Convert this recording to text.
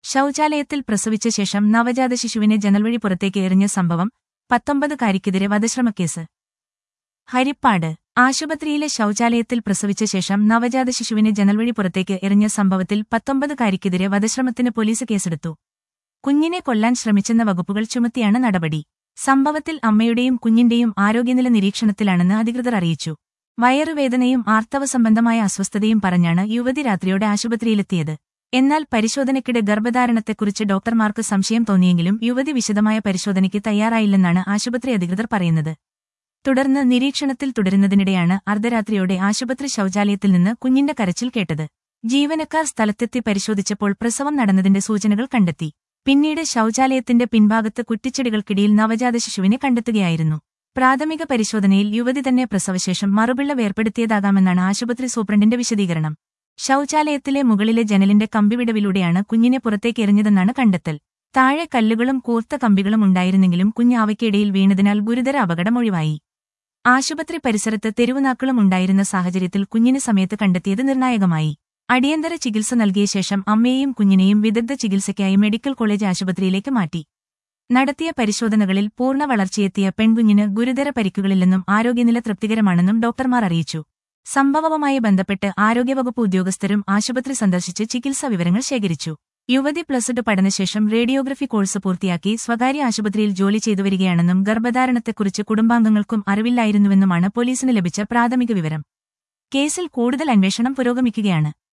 ശൗചാലയത്തിൽ പ്രസവിച്ച ശേഷം നവജാത ശിശുവിനെ ജനൽവഴി പുറത്തേക്ക് എറിഞ്ഞ സംഭവം പത്തൊമ്പതുകാരിക്കെതിരെ വധശ്രമക്കേസ് ഹരിപ്പാട് ആശുപത്രിയിലെ ശൗചാലയത്തിൽ പ്രസവിച്ച ശേഷം നവജാത ശിശുവിനെ ജനൽവഴി പുറത്തേക്ക് എറിഞ്ഞ സംഭവത്തിൽ പത്തൊമ്പതുകാരിക്കെതിരെ വധശ്രമത്തിന് പോലീസ് കേസെടുത്തു കുഞ്ഞിനെ കൊല്ലാൻ ശ്രമിച്ചെന്ന വകുപ്പുകൾ ചുമത്തിയാണ് നടപടി സംഭവത്തിൽ അമ്മയുടെയും കുഞ്ഞിന്റെയും ആരോഗ്യനില നിരീക്ഷണത്തിലാണെന്ന് അധികൃതർ അറിയിച്ചു വയറുവേദനയും ആർത്തവ സംബന്ധമായ അസ്വസ്ഥതയും പറഞ്ഞാണ് യുവതി രാത്രിയോടെ ആശുപത്രിയിലെത്തിയത് എന്നാൽ പരിശോധനയ്ക്കിടെ ഗർഭധാരണത്തെക്കുറിച്ച് ഡോക്ടർമാർക്ക് സംശയം തോന്നിയെങ്കിലും യുവതി വിശദമായ പരിശോധനയ്ക്ക് തയ്യാറായില്ലെന്നാണ് ആശുപത്രി അധികൃതർ പറയുന്നത് തുടർന്ന് നിരീക്ഷണത്തിൽ തുടരുന്നതിനിടെയാണ് അർദ്ധരാത്രിയോടെ ആശുപത്രി ശൗചാലയത്തിൽ നിന്ന് കുഞ്ഞിന്റെ കരച്ചിൽ കേട്ടത് ജീവനക്കാർ സ്ഥലത്തെത്തി പരിശോധിച്ചപ്പോൾ പ്രസവം നടന്നതിന്റെ സൂചനകൾ കണ്ടെത്തി പിന്നീട് ശൗചാലയത്തിന്റെ പിൻഭാഗത്ത് കുറ്റിച്ചെടികൾക്കിടയിൽ നവജാത ശിശുവിനെ കണ്ടെത്തുകയായിരുന്നു പ്രാഥമിക പരിശോധനയിൽ യുവതി തന്നെ പ്രസവശേഷം മറുപിള്ള വേർപ്പെടുത്തിയതാകാമെന്നാണ് ആശുപത്രി സൂപ്രണ്ടിന്റെ വിശദീകരണം ശൗചാലയത്തിലെ മുകളിലെ ജനലിന്റെ കമ്പിവിടവിലൂടെയാണ് കുഞ്ഞിനെ പുറത്തേക്ക് എറിഞ്ഞതെന്നാണ് കണ്ടെത്തൽ താഴെ കല്ലുകളും കൂർത്ത കമ്പികളും ഉണ്ടായിരുന്നെങ്കിലും കുഞ്ഞ് അവയ്ക്കിടയിൽ വീണതിനാൽ ഗുരുതര അപകടം ഒഴിവായി ആശുപത്രി പരിസരത്ത് തെരുവുനാക്കളും ഉണ്ടായിരുന്ന സാഹചര്യത്തിൽ കുഞ്ഞിനെ സമയത്ത് കണ്ടെത്തിയത് നിർണായകമായി അടിയന്തര ചികിത്സ നൽകിയ ശേഷം അമ്മയെയും കുഞ്ഞിനെയും വിദഗ്ധ ചികിത്സയ്ക്കായി മെഡിക്കൽ കോളേജ് ആശുപത്രിയിലേക്ക് മാറ്റി നടത്തിയ പരിശോധനകളിൽ പൂർണ്ണ വളർച്ചയെത്തിയ പെൺകുഞ്ഞിന് ഗുരുതര പരിക്കുകളില്ലെന്നും ആരോഗ്യനില തൃപ്തികരമാണെന്നും ഡോക്ടർമാർ അറിയിച്ചു സംഭവവുമായി ബന്ധപ്പെട്ട് ആരോഗ്യവകുപ്പ് ഉദ്യോഗസ്ഥരും ആശുപത്രി സന്ദർശിച്ച് ചികിത്സാ വിവരങ്ങൾ ശേഖരിച്ചു യുവതി പ്ലസ് ടു പഠനശേഷം റേഡിയോഗ്രഫി കോഴ്സ് പൂർത്തിയാക്കി സ്വകാര്യ ആശുപത്രിയിൽ ജോലി ചെയ്തുവരികയാണെന്നും ഗർഭധാരണത്തെക്കുറിച്ച് കുടുംബാംഗങ്ങൾക്കും അറിവില്ലായിരുന്നുവെന്നുമാണ് പോലീസിന് ലഭിച്ച പ്രാഥമിക വിവരം കേസിൽ കൂടുതൽ അന്വേഷണം പുരോഗമിക്കുകയാണ്